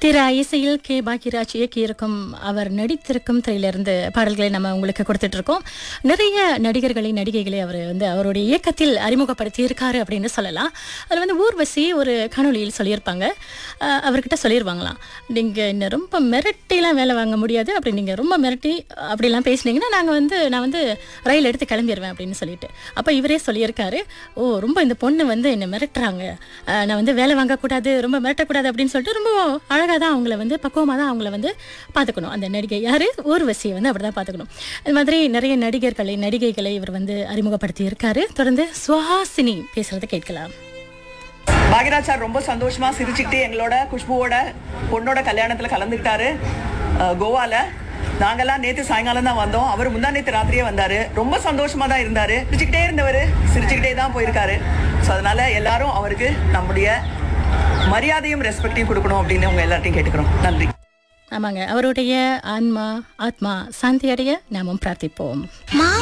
திரு இசையில் கே பாக்கியராஜ் இயக்கியிருக்கும் அவர் நடித்திருக்கும் திரையிலிருந்து பாடல்களை நம்ம உங்களுக்கு கொடுத்துட்டு இருக்கோம் நிறைய நடிகர்களை நடிகைகளை அவர் வந்து அவருடைய இயக்கத்தில் அறிமுகப்படுத்தி இருக்காரு அப்படின்னு சொல்லலாம் அதில் வந்து ஊர்வசி ஒரு காணொளியில் சொல்லியிருப்பாங்க அஹ், அவர்கிட்ட சொல்லிடுவாங்களாம் நீங்கள் இன்னும் ரொம்ப மிரட்டிலாம் வேலை வாங்க முடியாது அப்படி நீங்கள் ரொம்ப மிரட்டி அப்படிலாம் பேசுனீங்கன்னா நாங்கள் வந்து நான் வந்து ரயில் எடுத்து கிளம்பிடுவேன் அப்படின்னு சொல்லிட்டு அப்போ இவரே சொல்லியிருக்காரு ஓ ரொம்ப இந்த பொண்ணு வந்து என்னை மிரட்டுறாங்க அஹ், நான் வந்து வேலை வாங்கக்கூடாது ரொம்ப மிரட்டக்கூடாது அப்படின்னு சொல்லிட்டு ரொம்ப அழகாக தான் அவங்கள வந்து பக்குவமாக தான் அவங்கள வந்து பார்த்துக்கணும் அந்த நடிகை யார் ஊர்வசியை வந்து அப்படி தான் பார்த்துக்கணும் இது மாதிரி நிறைய நடிகர்களை நடிகைகளை இவர் வந்து அறிமுகப்படுத்தி இருக்காரு தொடர்ந்து சுஹாசினி பேசுறதை கேட்கலாம் பாக்யராஜ் சார் ரொம்ப சந்தோஷமா சிரிச்சுக்கிட்டு எங்களோட குஷ்புவோட பொண்ணோட கல்யாணத்துல கலந்துக்கிட்டாரு அஹ், கோவால நாங்கெல்லாம் நேத்து சாயங்காலம் தான் வந்தோம் அவர் முந்தா நேத்து ராத்திரியே வந்தாரு ரொம்ப சந்தோஷமா தான் இருந்தாரு சிரிச்சுக்கிட்டே இருந்தவர் சிரிச்சுக்கிட்டே தான் போயிருக்காரு ஸோ அதனால எல்லாரும் அவருக்கு நம்முடைய மரியாதையும் ரெஸ்பெக்டையும் கொடுக்கணும் அப்படின்னு உங்க எல்லார்ட்டையும் கேட்டுக்கிறோம் நன்றி ஆமாங்க அவருடைய ஆன்மா ஆத்மா சாந்தி அடைய நாமும் பிரார்த்திப்போம் மா